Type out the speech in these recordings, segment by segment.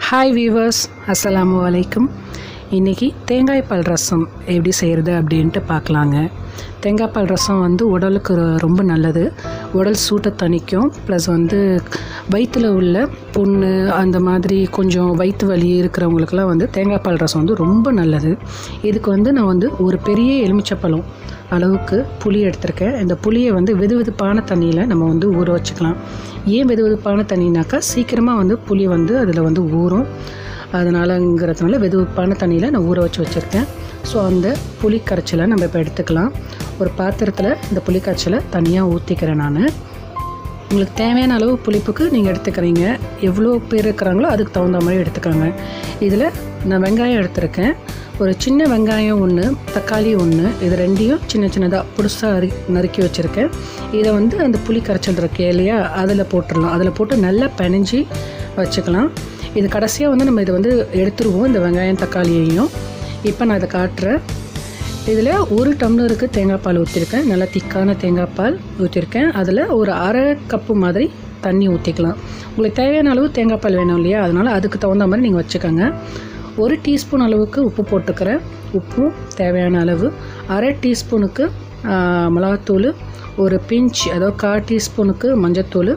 hi viewers அஸ்ஸலாமு அலைக்கும் இன்றைக்கி தேங்காய் பால் ரசம் எப்படி செய்கிறது அப்படின்ட்டு பார்க்கலாங்க தேங்காய் பால் ரசம் வந்து உடலுக்கு ரொ- ரொம்ப நல்லது உடல் சூட்டை தணிக்கும் ப்ளஸ் வந்து வயிற்றில் உள்ள புண்ணு அந்த மாதிரி கொஞ்சம் வயிற்று வலி இருக்கிறவங்களுக்குலாம் வந்து தேங்காய் பால் ரசம் வந்து ரொம்ப நல்லது இதுக்கு வந்து நான் வந்து ஒரு பெரிய எலுமிச்சப்பழம் அளவுக்கு புளி எடுத்திருக்கேன் இந்த புளியை வந்து வெது வெதுப்பான தண்ணியில் நம்ம வந்து ஊற வச்சுக்கலாம் ஏன் வெது வெதுப்பான தண்ணினாக்கா சீக்கிரமாக வந்து புளி வந்து அதில் வந்து ஊறும் அதனாலங்கிறதுனால வெது வெதுப்பான தண்ணியில் நான் ஊற வச்சு வச்சுருக்கேன் ஸோ அந்த புளி கரைச்சலை நம்ம இப்போ எடுத்துக்கலாம் ஒரு பாத்திரத்தில் இந்த புளி கரைச்சலை தனியாக ஊற்றிக்கிறேன் நான் உங்களுக்கு தேவையான அளவு புளிப்புக்கு நீங்கள் எடுத்துக்கிறீங்க எவ்வளோ பேர் இருக்கிறாங்களோ அதுக்கு தகுந்த மாதிரி எடுத்துக்கோங்க இதில் நான் வெங்காயம் எடுத்திருக்கேன் ஒரு சின்ன வெங்காயம் ஒன்று தக்காளி ஒன்று இது ரெண்டையும் சின்ன சின்னதாக புதுசாக அரி நறுக்கி வச்சுருக்கேன் இதை வந்து அந்த புளி கரைச்சல் இருக்கே இல்லையா அதில் போட்டுடலாம் அதில் போட்டு நல்லா பிணைஞ்சி வச்சுக்கலாம் இது கடைசியாக வந்து நம்ம இதை வந்து எடுத்துருவோம் இந்த வெங்காயம் தக்காளியையும் இப்போ நான் இதை காட்டுறேன் இதில் ஒரு டம்ளருக்கு தேங்காய் பால் ஊற்றிருக்கேன் நல்லா திக்கான தேங்காய் பால் ஊற்றிருக்கேன் அதில் ஒரு அரை கப்பு மாதிரி தண்ணி ஊற்றிக்கலாம் உங்களுக்கு தேவையான அளவு தேங்காய் பால் வேணும் இல்லையா அதனால் அதுக்கு தகுந்த மாதிரி நீங்கள் வச்சுக்கோங்க ஒரு டீஸ்பூன் அளவுக்கு உப்பு போட்டுக்கிறேன் உப்பும் தேவையான அளவு அரை டீஸ்பூனுக்கு ஆஹ், மிளகாத்தூள் ஒரு பிஞ்ச் அதாவது கால் டீஸ்பூனுக்கு மஞ்சத்தூள்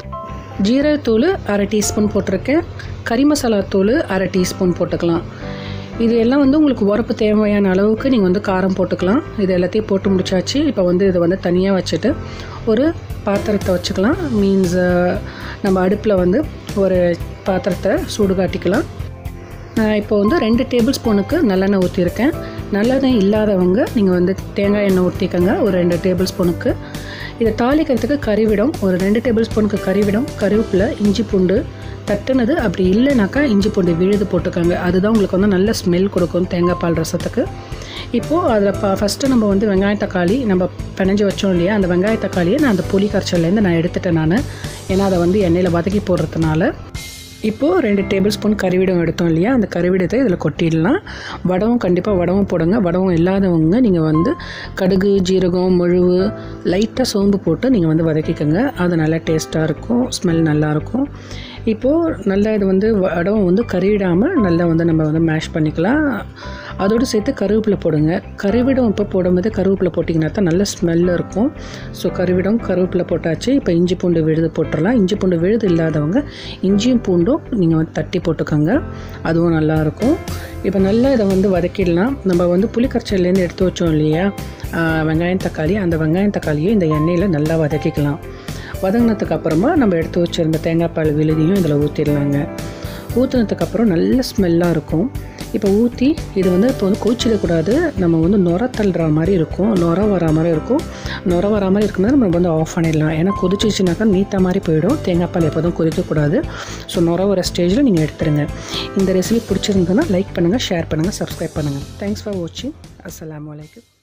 ஜீரகத்தூள் அரை டீஸ்பூன் போட்டிருக்கேன் கறி மசாலா தூள் அரை டீஸ்பூன் போட்டுக்கலாம் இது எல்லாம் வந்து உங்களுக்கு உரப்பு தேவையான அளவுக்கு நீங்கள் வந்து காரம் போட்டுக்கலாம் இது எல்லாத்தையும் போட்டு முடிச்சாச்சு இப்போ வந்து இதை வந்து தனியாக வச்சுட்டு ஒரு பாத்திரத்தை வச்சுக்கலாம் மீன்ஸ் நம்ம அடுப்பில் வந்து ஒரு பாத்திரத்தை சூடு காட்டிக்கலாம் நான் இப்போ வந்து ரெண்டு டேபிள் ஸ்பூனுக்கு நல்லெண்ணெய் ஊற்றிருக்கேன் நல்லெண்ணெய் இல்லாதவங்க நீங்கள் வந்து தேங்காய் எண்ணெய் ஊற்றிக்கோங்க ஒரு ரெண்டு டேபிள் ஸ்பூனுக்கு இதை தாளிக்கிறதுக்கு கறிவிடம் ஒரு ரெண்டு டேபிள் ஸ்பூனுக்கு கறிவிடம் கருவேப்பிலை இஞ்சி பூண்டு தட்டுனது அப்படி இல்லைனாக்கா இஞ்சி பூண்டு விழுது போட்டுக்கோங்க அதுதான் உங்களுக்கு வந்து நல்ல ஸ்மெல் கொடுக்கும் தேங்காய் பால் ரசத்துக்கு இப்போது அதில் ப ஃபஸ்ட்டு நம்ம வந்து வெங்காய தக்காளி நம்ம பிணைஞ்சு வச்சோம் இல்லையா அந்த வெங்காய தக்காளியை நான் அந்த புளி கரைச்சல்லேருந்து நான் எடுத்துட்டேன் நான் ஏன்னா அதை வந்து எண்ணெயில் வதக்கி போடுறதுனால இப்போது ரெண்டு டேபிள் ஸ்பூன் கறிவிடம் எடுத்தோம் இல்லையா அந்த கறிவிடத்தை இதில் கொட்டிடலாம் வடவும் கண்டிப்பாக வடவும் போடுங்க வடவும் இல்லாதவங்க நீங்கள் வந்து கடுகு ஜீரகம் முழுவு லைட்டாக சோம்பு போட்டு நீங்கள் வந்து வதக்கிக்கோங்க அது நல்லா டேஸ்ட்டாக இருக்கும் ஸ்மெல் நல்லாயிருக்கும் இப்போது நல்லா இது வந்து வடவும் வந்து கறிவிடாமல் நல்லா வந்து நம்ம வந்து மேஷ் பண்ணிக்கலாம் அதோடு சேர்த்து கருவேப்பிலை போடுங்க கருவிடம் இப்போ போடும்போது கருவேப்பிலை போட்டிங்கன்னா தான் நல்ல ஸ்மெல் இருக்கும் ஸோ கருவிடம் கருவேப்பிலை போட்டாச்சு இப்போ இஞ்சி பூண்டு விழுது போட்டுடலாம் இஞ்சி பூண்டு விழுது இல்லாதவங்க இஞ்சியும் பூண்டும் நீங்கள் வந்து தட்டி போட்டுக்கோங்க அதுவும் நல்லாயிருக்கும் இப்போ நல்லா இதை வந்து வதக்கிடலாம் நம்ம வந்து புளிக்கரைச்சல்லேருந்து எடுத்து வச்சோம் இல்லையா ஆஹ் வெங்காயம் தக்காளி அந்த வெங்காயம் தக்காளியை இந்த எண்ணெயில் நல்லா வதக்கிக்கலாம் வதங்கினதுக்கு அப்புறமா நம்ம எடுத்து வச்சுருந்த தேங்காய் பால் விழுதியும் இதில் ஊற்றிடலாங்க ஊற்றுனதுக்கப்புறம் நல்ல ஸ்மெல்லாக இருக்கும் இப்போ ஊற்றி இது வந்து இப்போ வந்து கொதிச்சிடக்கூடாது நம்ம வந்து நுர தள்ளுற மாதிரி இருக்கும் நுர வர மாதிரி இருக்கும் நுர வர மாதிரி இருக்கும்போது நம்ம வந்து ஆஃப் பண்ணிடலாம் ஏன்னா கொதிச்சிச்சுனாக்கா நீத்த மாதிரி போயிடும் தேங்காய் பால் எப்போதும் கொதிக்கக்கூடாது ஸோ நுர வர ஸ்டேஜில் நீங்கள் எடுத்துருங்க இந்த ரெசிபி பிடிச்சிருந்ததுன்னா லைக் பண்ணுங்கள் ஷேர் பண்ணுங்கள் சப்ஸ்கிரைப் பண்ணுங்கள் தேங்க்ஸ் ஃபார் வாட்சிங் அஸ்ஸலாமு அலைக்கும்